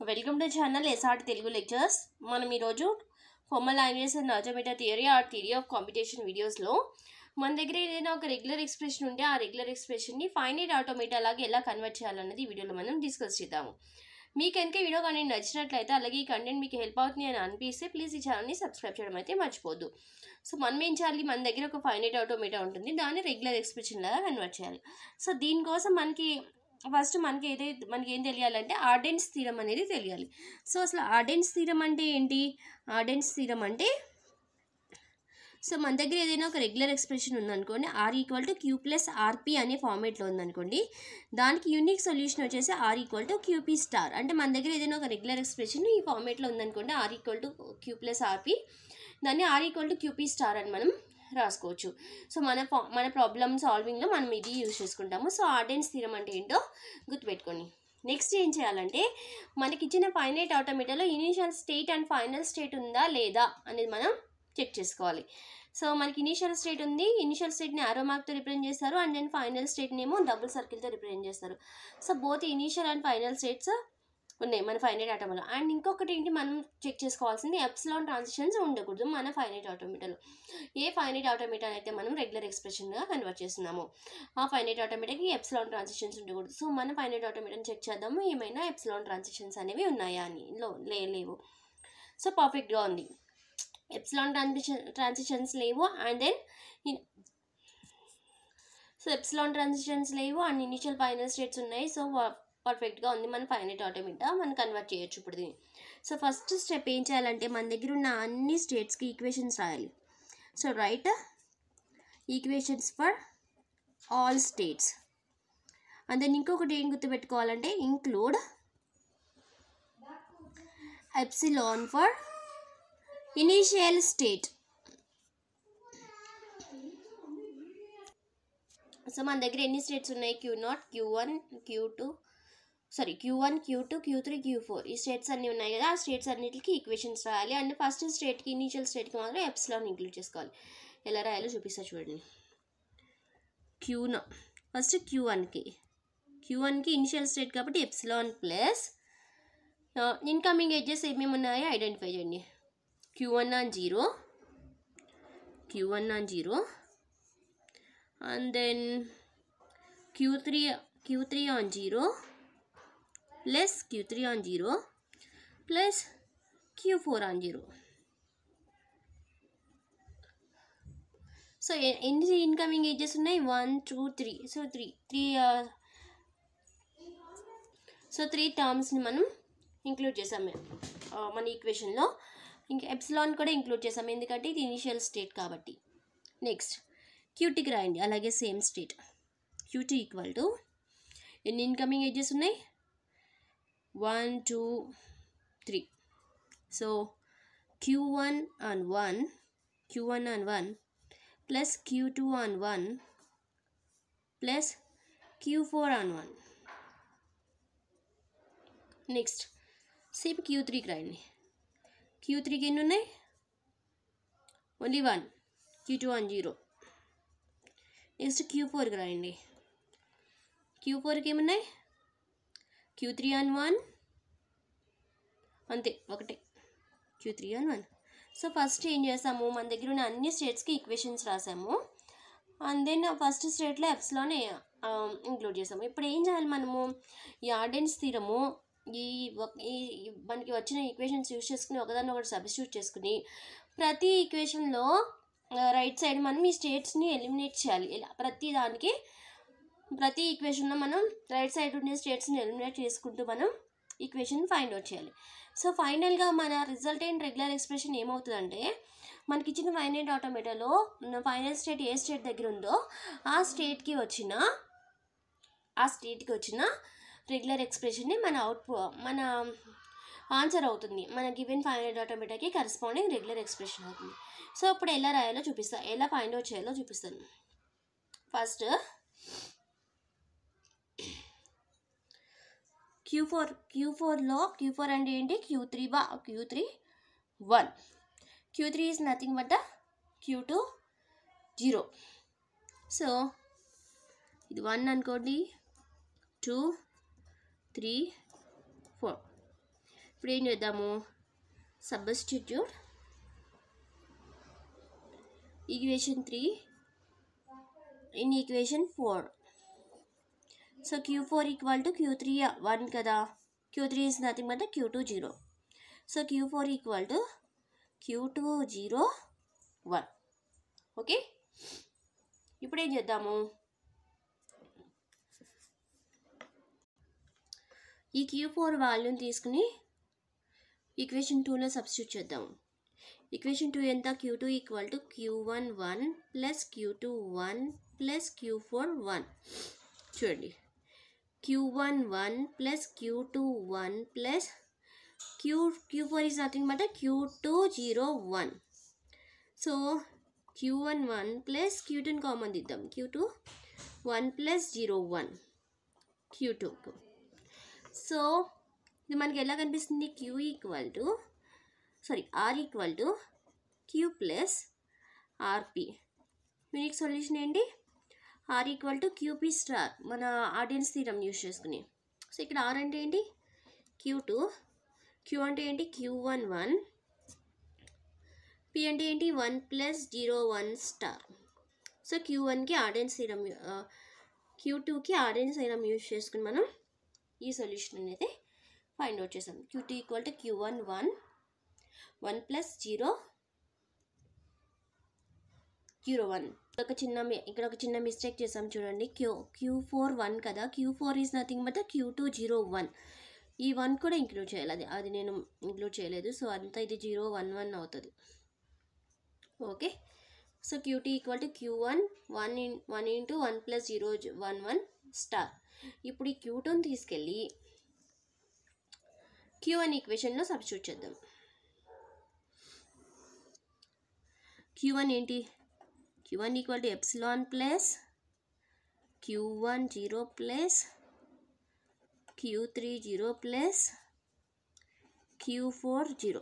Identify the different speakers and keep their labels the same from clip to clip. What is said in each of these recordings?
Speaker 1: welcome to channel SR Telugu lectures మనం ఈరోజు formal language and automata theory or theory of competition వీడియోస్లో మన దగ్గర ఏదైనా ఒక రెగ్యులర్ ఎక్స్ప్రెషన్ ఉంటే ఆ రెగ్యులర్ ఎక్స్ప్రెషన్ని ఫైనైట్ ఆటోమేటా లాగా ఎలా కన్వర్ట్ చేయాలన్నది ఈ వీడియోలో మనం డిస్కస్ చేద్దాము మీకు కనుక వీడియో కానీ నచ్చినట్లయితే అలాగే ఈ కంటెంట్ మీకు హెల్ప్ అవుతుంది అని అనిపిస్తే ప్లీజ్ ఈ ఛానల్ని సబ్స్క్రైబ్ చేయడం అయితే మర్చిపోద్దు సో మనం ఏం చేయాలి మన దగ్గర ఒక ఫైనైట్ ఆటోమేటా ఉంటుంది దాన్ని రెగ్యులర్ ఎక్స్ప్రెషన్ లాగా కన్వర్ట్ చేయాలి సో దీనికోసం మనకి ఫస్ట్ మనకి ఏదైతే మనకి ఏం తెలియాలంటే ఆర్డెన్స్ థీరం అనేది తెలియాలి సో అసలు ఆర్డెన్స్ థీరం అంటే ఏంటి ఆర్డెన్స్ థీరం అంటే సో మన దగ్గర ఏదైనా ఒక రెగ్యులర్ ఎక్స్ప్రెషన్ ఉందనుకోండి R equal to Q plus RP అనే ఫార్మేట్లో ఉందనుకోండి దానికి యూనిక్ సొల్యూషన్ వచ్చేసి R equal to QP star అంటే మన దగ్గర ఏదైనా ఒక రెగ్యులర్ ఎక్స్ప్రెషన్ ఈ ఫార్మేట్లో ఉందనుకోండి R equal to Q plus RP దాన్ని R equal to QP star అని మనం రాసుకోవచ్చు సో మన ఫా- మన ప్రాబ్లమ్ సాల్వింగ్లో మనం ఇది యూజ్ చేసుకుంటాము సో ఆర్డెన్స్ థీరం అంటే ఏంటో గుర్తుపెట్టుకోండి నెక్స్ట్ ఏం చేయాలంటే మనకి ఇచ్చిన ఫైనైట్ ఆటోమేటాలో initial state and final state ఉందా లేదా అనేది మనం చెక్ చేసుకోవాలి సో మనకి ఇనీషియల్ స్టేట్ ఉంది ఇనీషియల్ స్టేట్ని ఆరో మార్క్తో రిప్రజెంట్ చేస్తారు అండ్ దెన్ ఫైనల్ స్టేట్ని ఏమో డబుల్ సర్కిల్తో రిప్రజెంట్ చేస్తారు so both initial and final states ఉన్నాయి మన ఫైనైట్ ఆటోమేలో అండ్ ఇంకొకటి ఏంటి మనం చెక్ చేసుకోవాల్సింది ఎప్సిలాన్ ట్రాన్సిషన్స్ ఉండకూడదు మన ఫైనైట్ ఆటోమేటాలో ఏ ఫైనైట్ ఆటోమేటా అయితే మనం రెగ్యులర్ ఎక్స్ప్రెషన్గా కన్వర్ట్ చేస్తున్నాము ఆ ఫైనైట్ ఆటోమేటాకి ఎప్సిలాన్ ట్రాన్సిషన్స్ ఉండకూడదు సో మన ఫైనైట్ ఆటోమేటాని చెక్ చేద్దాము ఏమైనా ఎప్సిలాన్ ట్రాన్సిషన్స్ అనేవి ఉన్నాయా అని లో లే లేవు సో పర్ఫెక్ట్గా ఉంది ఎప్సిలాన్ ట్రాన్సిషన్ ట్రాన్సిషన్స్ లేవు and then so epsilon transitions లేవు అండ్ ఇనిషియల్ ఫైనల్ స్టేట్స్ ఉన్నాయి సో పర్ఫెక్ట్గా ఉంది మన ఫైనైట్ ఆటోమేటా మనం కన్వర్ట్ చేయొచ్చు ఇప్పుడు దీన్ని సో ఫస్ట్ స్టెప్ ఏం చేయాలంటే మన దగ్గర ఉన్న అన్ని స్టేట్స్కి ఈక్వేషన్స్ రాయాలి so write equations for all states and then ఇంకొకటి ఏం గుర్తుపెట్టుకోవాలంటే include epsilon for initial state so మన దగ్గర ఎన్ని స్టేట్స్ ఉన్నాయి Q naught Q one Q two sorry Q one Q two Q three Q four ఈ states అన్నీ ఉన్నాయి కదా ఆ స్టేట్స్ అన్నిటికి ఈక్వేషన్స్ రాయాలి అండ్ ఫస్ట్ స్టేట్కి ఇనీషియల్ స్టేట్కి మాత్రం ఎప్సిలాన్ ఇంక్లూడ్ చేసుకోవాలి ఎలా రాయాలో చూపిస్తా చూడండి క్యూన ఫస్ట్ క్యూ వన్కి క్యూ వన్కి ఇనిషియల్ స్టేట్ కాబట్టి ఎప్సిలాన్ ప్లస్ ఇన్కమింగ్ ఎడ్జెస్ ఏమేమి ఉన్నాయో ఐడెంటిఫై చేయండి Q one on zero Q one on zero and then Q three Q three on zero plus Q three on zero plus Q four on zero so ఎ- ఎన్ని incoming edges ఉన్నాయి one two three so three three so three టర్మ్స్ని మనం include చేసాము ఆ, మన ఈక్వేషన్లో ఇంకా epsilon కూడా ఇంక్లూడ్ చేసాము ఎందుకంటే ఇది ఇనిషియల్ స్టేట్ కాబట్టి నెక్స్ట్ క్యూటీకి రాయండి అలాగే same state QT equal to ఎన్ని ఇన్కమింగ్ ఏజెస్ ఉన్నాయి one two three so Q one on one Q one on one plus Q two on one plus Q four on one next same Q త్రీకి రాయండి Q త్రీకి ఎన్ని ఉన్నాయి only one Q two one zero next Q ఫోర్కి రాయండి queue ఫోర్కి ఏమున్నాయి queue three on one అంతే ఒకటే Q three on one so first ఏం చేసాము మన దగ్గర ఉన్న అన్ని స్టేట్స్కి ఈక్వేషన్స్ రాసాము అండ్ దెన్ ఫస్ట్ స్టేట్లో ఎప్స్లోనే ఇంక్లూడ్ చేసాము ఇప్పుడు ఏం చేయాలి మనము ఈ ఆర్డెన్స్ థీరము ఈ ఒక- ఈ ఈ మనకి వచ్చిన ఈక్వేషన్స్ యూస్ చేసుకుని ఒకదాన్ని ఒకటి సబ్స్టిట్యూట్ చేసుకుని ప్రతి ఈక్వేషన్లో రైట్ సైడ్ మనం ఈ స్టేట్స్ని ఎలిమినేట్ చేయాలి ఇలా ప్రతి దానికి ప్రతి ఈక్వేషన్లో మనం రైట్ సైడ్ ఉండే స్టేట్స్ని ఎలిమినేట్ చేసుకుంటూ మనం ఈక్వేషన్ ఫైండ్ అవుట్ చేయాలి సో ఫైనల్గా మన రిజల్టెంట్ రెగ్యులర్ ఎక్స్ప్రెషన్ ఏమవుతుందంటే మనకి ఇచ్చిన ఫైనల్ ఆటోమేటాలో ఫైనల్ స్టేట్ ఏ స్టేట్ దగ్గర ఉందో ఆ స్టేట్కి వచ్చిన ఆ స్టేట్కి వచ్చిన రెగ్యులర్ ఎక్స్ప్రెషన్ని మన అవుట్ మన ఆన్సర్ అవుతుంది మన గివెన్ ఫైనల్ ఆటోమేటాకి కరెస్పాండింగ్ రెగ్యులర్ ఎక్స్ప్రెషన్ అవుతుంది సో ఇప్పుడు ఎలా రాయాలో చూపిస్తా ఎలా ఫైండ్ అవుట్ చేయాలో చూపిస్తాను ఫస్ట్ క్యూ ఫోర్ క్యూ ఫోర్లో క్యూ ఫోర్ అంటే ఏంటి క్యూ త్రీ బా Q three one Q three is nothing but Q two zero so ఇది వన్ అనుకోండి టూ త్రీ ఫోర్ ఇప్పుడు ఏం చేద్దాము substitute equation three in equation four so Q four equal to Q three one కదా Q three is nothing but Q two zero so Q four equal to Q two zero one okay ఇప్పుడు ఏం చేద్దాము ఈ queue four వాల్యూని తీసుకుని equation టూలో substitute చేద్దాము equation two ఎంత Q two equal to Q one one plus Q two one plus Q four one చూడండి Q one one plus Q two one plus Q Q four is nothing but Q two zero one so Q one one plus Q టూని common దిద్దాం Q two one plus zero one Q two so ఇది మనకి ఎలా కనిపిస్తుంది Q equal to sorry R equal to Q plus RP unique solution ఏంటి R equal to QP star మన Arden's theorem use చేసుకుని so ఇక్కడ R అంటే ఏంటి క్యూ టూ క్యూ అంటే ఏంటి క్యూ వన్ వన్ పి అంటే ఏంటి one plus zero one star so Q వన్కి ఆడియన్స్ థీరం క్యూ టూకి ఆడియన్స్ థీరం యూస్ చేసుకుని మనం ఈ సొల్యూషన్ అనేది ఫైండ్ అవుట్ చేసాం Q two equal to Q one one one plus zero zero one ఒక చిన్న mi- ఇక్కడ ఒక చిన్న మిస్టేక్ చేసాం చూడండి క్యూ క్యూ ఫోర్ వన్ కదా Q four is nothing but Q two zero one ఈ వన్ కూడా ఇంక్లూడ్ చేయాలి అది అది నేను ఇంక్లూడ్ చేయలేదు సో అంతా ఇది జీరో వన్ వన్ అవుతుంది okay so QT equal to Q one one in one into one plus zero one one star ఇప్పుడు ఈ క్యూ టూని తీసుకెళ్ళి క్యూ వన్ ఈక్వేషన్లో సబ్స్టిట్యూట్ చేద్దాం క్యూ వన్ ఏంటి Q one equal to epsilon plus Q one zero plus Q three zero plus Q four zero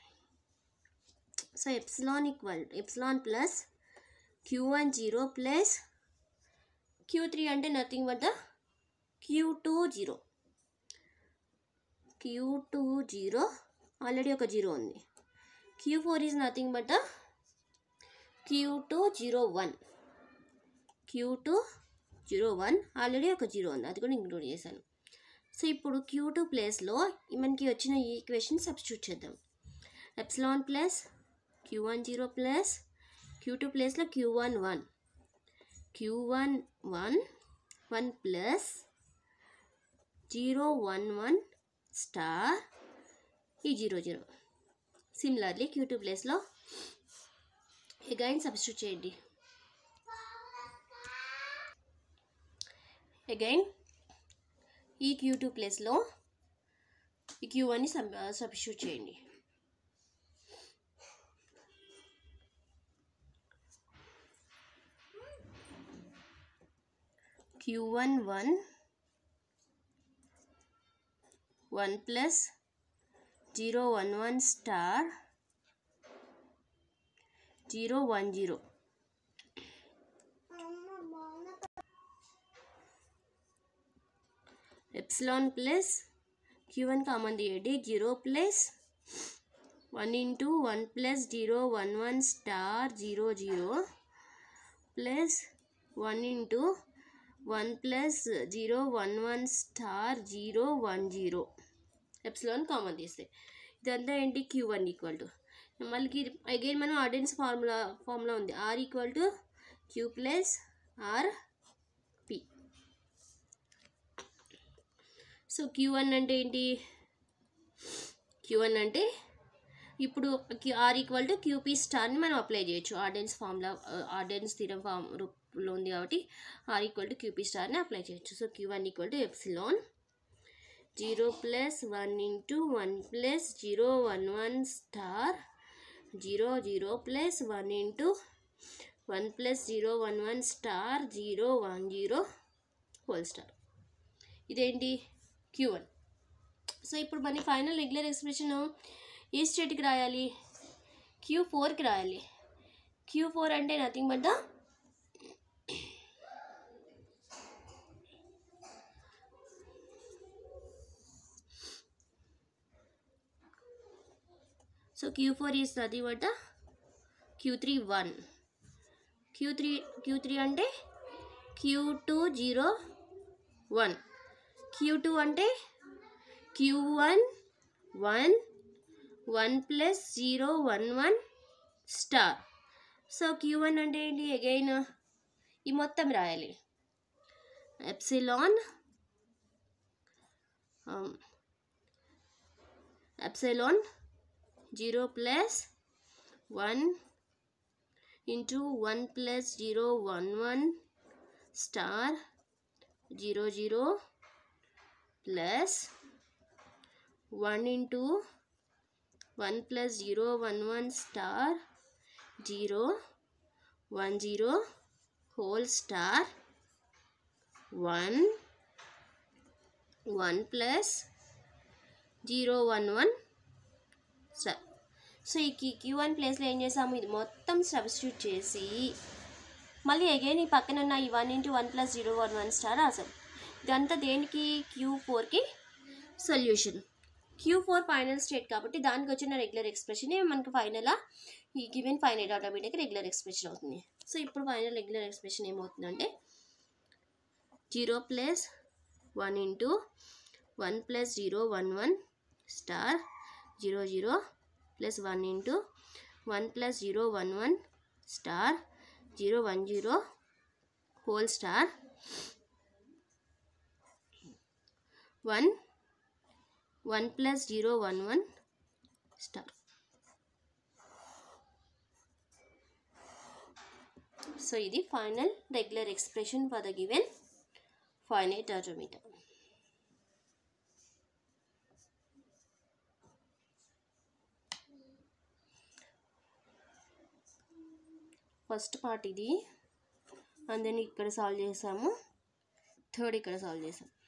Speaker 1: so epsilon equal epsilon plus Q one zero plus Q three అంటే nothing but the Q two zero Q two zero already ఒక zero ఉంది Q four is nothing but the Q two zero one Q two zero one already ఒక zero ఉంది అది కూడా include చేశాను so ఇప్పుడు queue two ప్లేస్లో మనకి వచ్చిన ఈ ఈక్వేషన్ సబ్స్టిట్యూట్ చేద్దాం epsilon plus Q one zero plus Q two ప్లేస్లో Q one one Q one one one plus zero one one star ఈ zero zero similarly Q two ప్లేస్లో అగైన్ సబ్స్టిట్యూట్ చేయండి again ఈ క్యూ టూ ప్లేస్లో ఈ Q వన్ని sub substitute చేయండి Q one one one plus zero one one star zero one zero epsilon plus Q one common తీయండి zero plus one into one plus zero one one star zero zero plus one into one plus zero one one star zero one zero epsilon common తీస్తే ఇదంతా ఏంటి Q one equal to మళ్ళీ again మనం Arden's formula formula ఉంది R equal to Q plus R P so Q one అంటే ఏంటి Q one అంటే ఇప్పుడు ఆర్ ఈక్వల్ టు క్యూపీ స్టార్ని మనం అప్లై చేయొచ్చు Arden's formula Arden's theorem form రూపంలో ఉంది కాబట్టి ఆర్ ఈక్వల్ టు క్యూపీ స్టార్ని అప్లై చేయొచ్చు so Q one equal to epsilon zero plus one into one plus zero one one star zero zero plus one into one plus zero one one star zero one zero whole star ఇదేంటి Q one so ఇప్పుడు మన final regular expression ఏ స్టేట్కి రాయాలి Q ఫోర్కి రాయాలి Q four అంటే nothing but the so Q four is నది వద్ద Q three one Q three Q three అంటే Q two zero one Q two అంటే Q one one one plus zero one one star so Q one అంటే ఏంటి again ఈ మొత్తం రాయాలి epsilon epsilon zero plus one into one plus zero one one star zero zero plus one into one plus zero one one star zero one zero whole star one one plus zero one one star so ఈ Q Q one ప్లేస్లో ఏం చేసాము ఇది మొత్తం substitute చేసి మళ్ళీ again ఈ పక్కన ఉన్న ఈ one into one plus zero one one star రాసాం ఇదంతా దేనికి క్యూ ఫోర్కి solution Q four final state కాబట్టి దానికి వచ్చిన రెగ్యులర్ ఎక్స్ప్రెషన్ మనకి ఫైనల్ ఈ given final automatic regular expression అవుతుంది సో ఇప్పుడు ఫైనల్ రెగ్యులర్ ఎక్స్ప్రెషన్ ఏమవుతుందంటే zero plus one into one plus zero one one star zero zero plus one into one plus zero one one star zero one zero whole star one one plus zero one one star so ఇది final regular expression for the given finite automata first part ఇది and then ఇక్కడ solve చేసాము third ఇక్కడ solve చేసాం